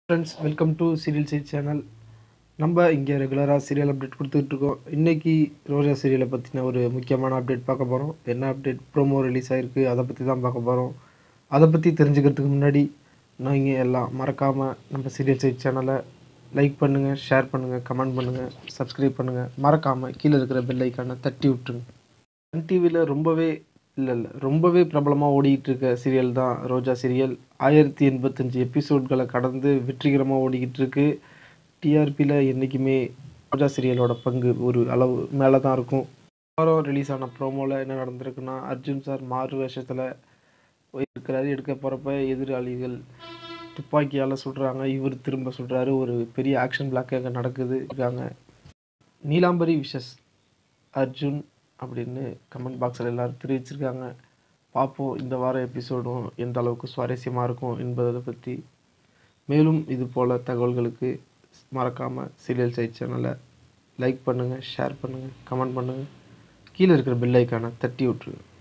friends welcome to serial side channel நம்ம இங்கே ரெகுலராக சீரியல் அப்டேட் கொடுத்துட்ருக்கோம் இன்றைக்கி ரோஜா சீரியலை பற்றின ஒரு முக்கியமான அப்டேட் பார்க்க போகிறோம் என்ன அப்டேட் ப்ரோமோ ரிலீஸ் ஆகிருக்கு அதை பற்றி தான் பார்க்க போகிறோம் அதை பற்றி தெரிஞ்சுக்கிறதுக்கு முன்னாடி நீங்கள் எல்லாம் மறக்காமல் நம்ம சீரியல் சைட் சேனலை லைக் பண்ணுங்கள் ஷேர் பண்ணுங்கள் கமெண்ட் பண்ணுங்கள் சப்ஸ்கிரைப் பண்ணுங்கள் மறக்காமல் கீழே இருக்கிற பெல் ஐக்கானை தட்டி விட்டுருங்க சன் டிவியில் ரொம்பவே இல்லை இல்லை ரொம்பவே பிரபலமாக ஓடிக்கிட்டு இருக்க சீரியல் தான் ரோஜா சீரியல் ஆயிரத்தி எண்பத்தஞ்சு எபிசோட்களை கடந்து வெற்றிகரமாக ஓடிக்கிட்டு இருக்கு டிஆர்பியில் என்றைக்குமே ரோஜா சீரியலோட பங்கு ஒரு அளவு மேலே தான் இருக்கும் வாரம் ரிலீஸ் ஆன ப்ரோமோவில் என்ன நடந்திருக்குன்னா அர்ஜுன் சார் மாறு வேஷத்தில் இருக்கிறாரு எடுக்க போகிறப்ப எதிராளிகள் துப்பாக்கியால் சுடுறாங்க இவர் திரும்ப சுடுறாரு ஒரு பெரிய ஆக்ஷன் பிளாக் அங்கே நடக்குது இருக்காங்க நீலாம்பரி விஷஸ் அர்ஜுன் அப்படின்னு கமெண்ட் பாக்ஸில் எல்லோரும் தெரிவிச்சிருக்காங்க பார்ப்போம் இந்த வார எபிசோடும் எந்த அளவுக்கு சுவாரஸ்யமாக இருக்கும் என்பதை பற்றி மேலும் இது போல் தகவல்களுக்கு மறக்காமல் சீரியல் சைட் சேனலை லைக் பண்ணுங்கள் ஷேர் பண்ணுங்கள் கமெண்ட் பண்ணுங்கள் கீழே இருக்கிற பெல் ஐக்கானை தட்டி விட்ருங்க